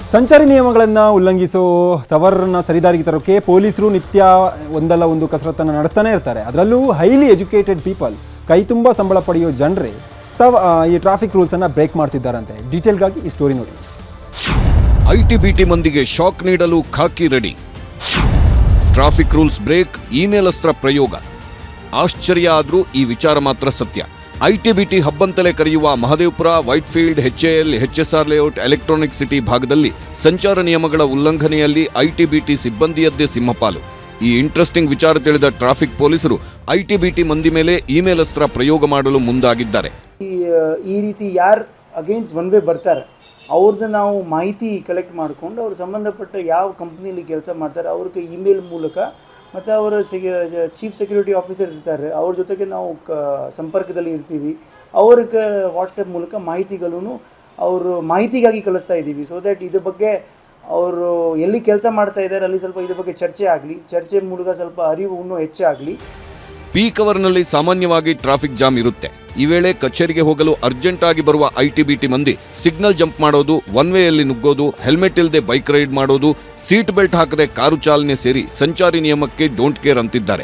ಸಂಚಾರಿ ನಿಯಮಗಳನ್ನು ಉಲ್ಲಂಘಿಸೋ ಸವಾರರನ್ನ ಸರಿದಾರಿಗೆ ತರೋಕೆ ಪೊಲೀಸರು ನಿತ್ಯ ಒಂದಲ್ಲ ಒಂದು ಕಸರತ್ತನ್ನು ನಡೆಸ್ತಾನೆ ಇರ್ತಾರೆ ಅದರಲ್ಲೂ ಹೈಲಿ ಎಜುಕೇಟೆಡ್ ಪೀಪಲ್ ಕೈ ತುಂಬ ಸಂಬಳ ಪಡೆಯೋ ಜನರೇ ಸವ ಆ, ಈ ಟ್ರಾಫಿಕ್ ರೂಲ್ಸನ್ನು ಬ್ರೇಕ್ ಮಾಡ್ತಿದ್ದಾರಂತೆ ಡೀಟೇಲ್ಗಾಗಿ ಈ ಸ್ಟೋರಿ ನೋಡಿ ಐಟಿ ಬಿಟಿ ಮಂದಿಗೆ ಶಾಕ್ ನೀಡಲು ಖಾಕಿ ready traffic rules break email ಅಸ್ತ್ರ ಪ್ರಯೋಗ ಆಶ್ಚರ್ಯ ಆದ್ರೂ ಈ ವಿಚಾರ ಮಾತ್ರ ಸತ್ಯ ಐಟಿ ಬಿಟಿ ಹಬ್ಬಂತಲೇ ಕರೆಯುವ Mahadevapura Whitefield HAL HSR layout electronic city ಭಾಗದಲ್ಲಿ ಸಂಚಾರ ನಿಯಮಗಳ ಉಲ್ಲಂಘನೆಯಲ್ಲಿ ಐಟಿ ಬಿಟಿ ಸಿಬ್ಬಂದಿಯದ್ದೇ ಸಿಂಹಪಾಲು ಈ ಇಂಟ್ರೆಸ್ಟಿಂಗ್ ವಿಚಾರ ತಿಳಿದ ಟ್ರಾಫಿಕ್ ಪೊಲೀಸರು ಐಟಿ ಬಿಟಿ ಮಂದಿ ಮೇಲೆ ಇಮೇಲ್ ಅಸ್ತ್ರ ಪ್ರಯೋಗ ಮಾಡಲು ಮುಂದಾಗಿದ್ದಾರೆ ಈ ಈ ರೀತಿ ಯಾರು ಅಗೇನ್ಸ್ಟ್ ಒನ್ ವೇ ಬರ್ತಾರೆ ಅವ್ರದ್ದು ನಾವು ಮಾಹಿತಿ ಕಲೆಕ್ಟ್ ಮಾಡಿಕೊಂಡು ಅವ್ರು ಸಂಬಂಧಪಟ್ಟ ಯಾವ ಕಂಪ್ನಿಲಿ ಕೆಲಸ ಮಾಡ್ತಾರೆ ಅವ್ರಿಗೆ ಇಮೇಲ್ ಮೂಲಕ ಮತ್ತು ಅವರ ಚೀಫ್ ಸೆಕ್ಯೂರಿಟಿ ಆಫೀಸರ್ ಇರ್ತಾರೆ ಅವ್ರ ಜೊತೆಗೆ ನಾವು ಕ ಸಂಪರ್ಕದಲ್ಲಿ ಇರ್ತೀವಿ ಅವ್ರಿಗೆ ವಾಟ್ಸಪ್ ಮೂಲಕ ಮಾಹಿತಿಗಳನ್ನು ಅವರು ಮಾಹಿತಿಗಾಗಿ ಕಳಿಸ್ತಾ ಇದ್ದೀವಿ ಸೊ ದ್ಯಾಟ್ ಇದ್ರ ಬಗ್ಗೆ ಅವರು ಎಲ್ಲಿ ಕೆಲಸ ಮಾಡ್ತಾ ಇದ್ದಾರೆ ಅಲ್ಲಿ ಸ್ವಲ್ಪ ಇದ್ರ ಬಗ್ಗೆ ಚರ್ಚೆ ಆಗಲಿ ಚರ್ಚೆ ಮೂಲಕ ಸ್ವಲ್ಪ ಅರಿವು ಇನ್ನೂ ಹೆಚ್ಚಾಗಲಿ ಪೀಕ್ ಅವರ್ನಲ್ಲಿ ಸಾಮಾನ್ಯವಾಗಿ ಟ್ರಾಫಿಕ್ ಜಾಮ್ ಇರುತ್ತೆ ಈ ವೇಳೆ ಕಚೇರಿಗೆ ಹೋಗಲು ಅರ್ಜೆಂಟ್ ಆಗಿ ಬರುವ ಐಟಿ ಬಿಟಿ ಮಂದಿ ಸಿಗ್ನಲ್ ಜಂಪ್ ಮಾಡೋದು ಒನ್ ವೇಯಲ್ಲಿ ನುಗ್ಗೋದು ಹೆಲ್ಮೆಟ್ ಇಲ್ಲದೆ ಬೈಕ್ ರೈಡ್ ಮಾಡೋದು ಸೀಟ್ ಬೆಲ್ಟ್ ಹಾಕದೆ ಕಾರು ಚಾಲನೆ ಸೇರಿ ಸಂಚಾರಿ ನಿಯಮಕ್ಕೆ ಡೋಂಟ್ ಕೇರ್ ಅಂತಿದ್ದಾರೆ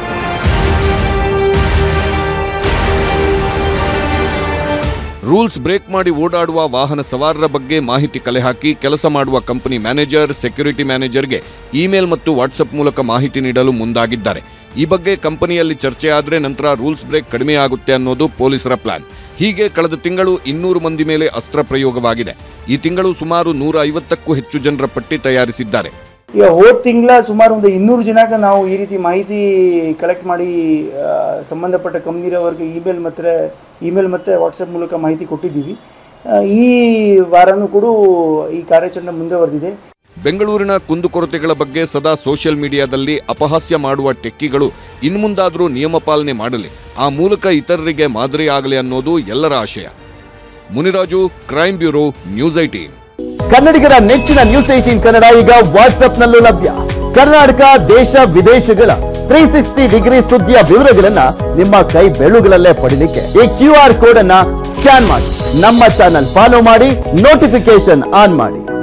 ರೂಲ್ಸ್ ಬ್ರೇಕ್ ಮಾಡಿ ಓಡಾಡುವ ವಾಹನ ಸವಾರರ ಬಗ್ಗೆ ಮಾಹಿತಿ ಕಲೆ ಹಾಕಿ ಕೆಲಸ ಮಾಡುವ ಕಂಪನಿ ಮ್ಯಾನೇಜರ್ ಸೆಕ್ಯೂರಿಟಿ ಮ್ಯಾನೇಜರ್ಗೆ ಇಮೇಲ್ ಮತ್ತು ವಾಟ್ಸಪ್ ಮೂಲಕ ಮಾಹಿತಿ ನೀಡಲು ಮುಂದಾಗಿದ್ದಾರೆ ಈ ಬಗ್ಗೆ ಕಂಪನಿಯಲ್ಲಿ ಚರ್ಚೆ ಆದರೆ ನಂತರ ರೂಲ್ಸ್ ಬ್ರೇಕ್ ಕಡಿಮೆಯಾಗುತ್ತೆ ಅನ್ನೋದು ಪೊಲೀಸರ ಪ್ಲಾನ್ ಹೀಗೆ ಕಳೆದ ತಿಂಗಳು ಇನ್ನೂರು ಮಂದಿ ಮೇಲೆ ಅಸ್ತ್ರ ಪ್ರಯೋಗವಾಗಿದೆ ಈ ತಿಂಗಳು ಸುಮಾರು ನೂರ ಐವತ್ತಕ್ಕೂ ಹೆಚ್ಚು ಜನರ ಪಟ್ಟಿ ತಯಾರಿಸಿದ್ದಾರೆ ಈಗ ಹೋದ ತಿಂಗಳ ಸುಮಾರು ಒಂದು ಇನ್ನೂರು ಜನಕ್ಕೆ ನಾವು ಈ ರೀತಿ ಮಾಹಿತಿ ಕಲೆಕ್ಟ್ ಮಾಡಿ ಆ, ಸಂಬಂಧಪಟ್ಟ ಕಂಪ್ನಿರವರಿಗೆ ಇಮೇಲ್ ಮತ್ತು ಇಮೇಲ್ ಮತ್ತು ವಾಟ್ಸಪ್ ಮೂಲಕ ಮಾಹಿತಿ ಕೊಟ್ಟಿದ್ದೀವಿ ಆ, ಈ ವಾರನೂ ಕೂಡ ಈ ಕಾರ್ಯಾಚರಣೆ ಮುಂದುವರೆದಿದೆ ಬೆಂಗಳೂರಿನ ಕುಂದುಕೊರತೆಗಳ ಬಗ್ಗೆ ಸದಾ ಸೋಷಿಯಲ್ ಮೀಡಿಯಾದಲ್ಲಿ ಅಪಹಾಸ್ಯ ಮಾಡುವ ಟೆಕ್ಕಿಗಳು ಇನ್ಮುಂದಾದರೂ ನಿಯಮ ಪಾಲನೆ ಮಾಡಲಿ ಆ ಮೂಲಕ ಇತರರಿಗೆ ಮಾದರಿಯಾಗಲಿ ಅನ್ನೋದು ಎಲ್ಲರ ಆಶಯ Muniraju crime bureau news eighteen ಕನ್ನಡಿಗರ ನೆಚ್ಚಿನ ನ್ಯೂಸ್ ಏಟೀನ್ ಕನ್ನಡ ಈಗ ವಾಟ್ಸ್ಆಪ್ನಲ್ಲೂ ಲಭ್ಯ ಕರ್ನಾಟಕ ದೇಶ ವಿದೇಶಗಳ ತ್ರೀ ಸಿಕ್ಸ್ಟಿ ಡಿಗ್ರಿ ಸುದ್ದಿಯ ವಿವರಗಳನ್ನ ನಿಮ್ಮ ಕೈ ಬೆಳುಗಳಲ್ಲೇ ಪಡಿಲಿಕ್ಕೆ ಈ ಕ್ಯೂ ಆರ್ ಕೋಡ್ ಅನ್ನ ಸ್ಕ್ಯಾನ್ ಮಾಡಿ ನಮ್ಮ ಚಾನಲ್ ಫಾಲೋ ಮಾಡಿ ನೋಟಿಫಿಕೇಶನ್ ಆನ್ ಮಾಡಿ